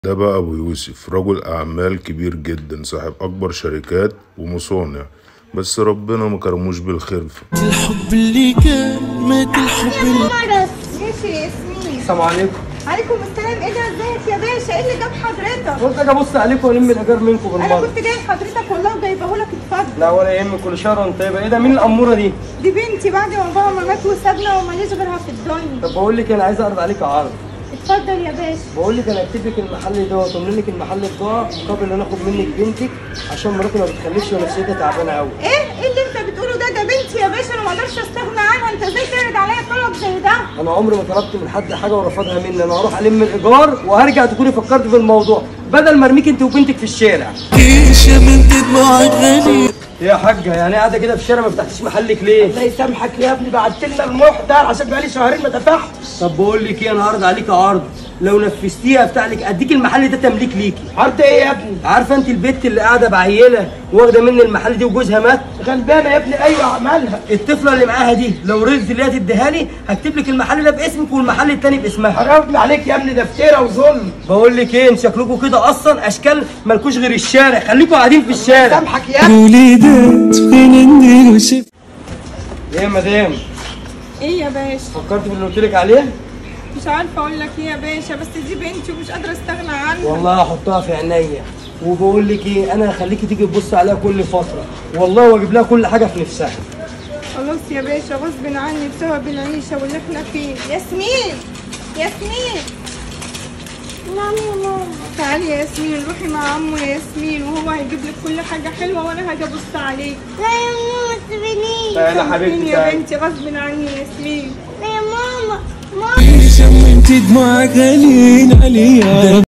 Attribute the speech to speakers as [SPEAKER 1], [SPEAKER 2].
[SPEAKER 1] ده بقى أبو يوسف رجل أعمال كبير جدا صاحب أكبر شركات ومصانع بس ربنا ما كرموش بالخلفة
[SPEAKER 2] الحب اللي كان مات الحب اللي
[SPEAKER 3] مرض ماشي يا ياسمين
[SPEAKER 4] السلام عليكم
[SPEAKER 3] عليكم السلام ايه ده ازيك يا باشا ايه اللي جاب حضرتك
[SPEAKER 4] قلت اجي ابص عليكم والم الايجار منكم
[SPEAKER 3] انا
[SPEAKER 4] بالمره
[SPEAKER 3] كنت جاي لحضرتك والله وجايبه لك اتفضل
[SPEAKER 4] لا ولا يهمك كل شهر وانت طيبه ايه ده مين الاموره دي
[SPEAKER 3] دي بنتي بعد ما بابا ما مات وسابنا وماليش غيرها في الدنيا
[SPEAKER 4] طب بقول لك انا عايز اعرض عليك عرض
[SPEAKER 3] اتفضل يا باشا
[SPEAKER 4] بقول لك انا اكتب لك المحل دوت واملي لك المحل بضاعه مقابل ان انا اخد منك بنتك عشان مراتي ما بتخلفش ونفسيتها تعبانه قوي
[SPEAKER 3] ايه ايه اللي انت بتقوله ده ده بنتي يا باشا انا ما اقدرش استغنى عنها انت ازاي تعرض عليا طلب زي ده
[SPEAKER 4] انا عمري ما طلبت من حد حاجه ورفضها مني انا هروح الم الايجار وهرجع تكوني فكرت في الموضوع بدل ما ارميك انت وبنتك في الشارع
[SPEAKER 2] ايش من دموعك غني
[SPEAKER 4] يا حاجه يعني قاعده كده في الشارع ما فتحتيش محلك ليه
[SPEAKER 5] الله يسامحك يا ابني بعت لنا المحضر عشان بقالي شهرين ما دفعتش
[SPEAKER 4] طب بقول لك ايه انا هعرض عليك عرض لو نفذتيها افتح لك اديك المحل ده تمليك ليكي
[SPEAKER 5] عرض ايه يا ابني
[SPEAKER 4] عارفه انت البت اللي قاعده بعيله واخده مني المحل دي وجوزها مات
[SPEAKER 5] غلبانه يا ابني ايوه عملها
[SPEAKER 4] الطفله اللي معاها دي لو رضت اللي هي تديها لي هكتب لك المحل ده باسمك والمحل التاني باسمها
[SPEAKER 5] حرام عليك يا ابني ده فتيره وظلم
[SPEAKER 4] بقول لك ايه انتوا شكلكم كده اصلا اشكال مالكوش غير الشارع خليكم قاعدين في الشارع
[SPEAKER 5] سامحك يا ابني
[SPEAKER 2] وليدات فين النيل وسيب
[SPEAKER 4] ايه يا مدام
[SPEAKER 3] ايه يا باشا
[SPEAKER 4] فكرت في اللي قلت لك عليه
[SPEAKER 3] مش عارفه اقول لك ايه يا باشا بس دي بنتي ومش قادره استغنى عنها
[SPEAKER 4] والله هحطها في عينيا وبقول لك ايه انا هخليكي تيجي تبص عليها كل فتره والله واجيب لها كل حاجه في نفسها
[SPEAKER 3] خلاص يا باشا غصب عني بسبب العيشه واللي احنا فيه ياسمين ياسمين نعم يا ماما تعالي يا ياسمين روحي مع عمو يا ياسمين وهو هيجيب لك كل حاجه حلوه وانا هاجي ابص عليك
[SPEAKER 6] لا يا ماما سيبيني
[SPEAKER 4] تعالى
[SPEAKER 3] سامحيني
[SPEAKER 4] حبيبتي
[SPEAKER 3] يا
[SPEAKER 4] تعالى
[SPEAKER 3] بنتي غصب عني يا ياسمين
[SPEAKER 6] لا يا ماما ماما
[SPEAKER 2] ايش من دموعك غاليين عليا